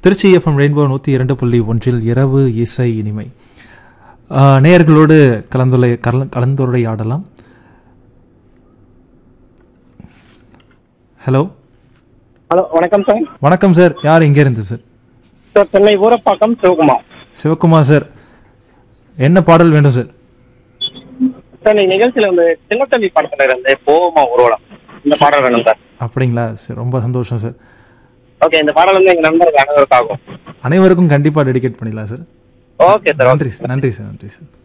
Trichy FM rainbow நூற்றி இரண்டு புள்ளி ஒன்றில் இரவு இசை இனிமை ஆஹ், நேயர்களோடு கலந்துரை கல கலந்துரையாடலாம் ஹலோ ஹலோ வணக்கம் சார் வணக்கம் சார் யார் எங்கே இருந்து sir sir Chennai Urapakkam Sivakumar Sivakumar sir என்ன பாடல் வேண்டும் சார் சார் நீ நிகழ்ச்சியில வந்து சின்னத்தம்பி படத்துல இருந்து போவோமா ஊர்வலம் இந்த பாடல் வேணும் சார் அப்படிங்களா சார் ரொம்ப சந்தோஷம் சார் ஓகே இந்த பாடல் வந்து எங்க நண்பர்கள் அனைவருக்காகும் அனைவருக்கும் கண்டிப்பாக டெடிகேட் பண்ணிடலாம் சார் ஓகே சார் ஓகே நன்றி சார் நன்றி சார் நன்றி சார்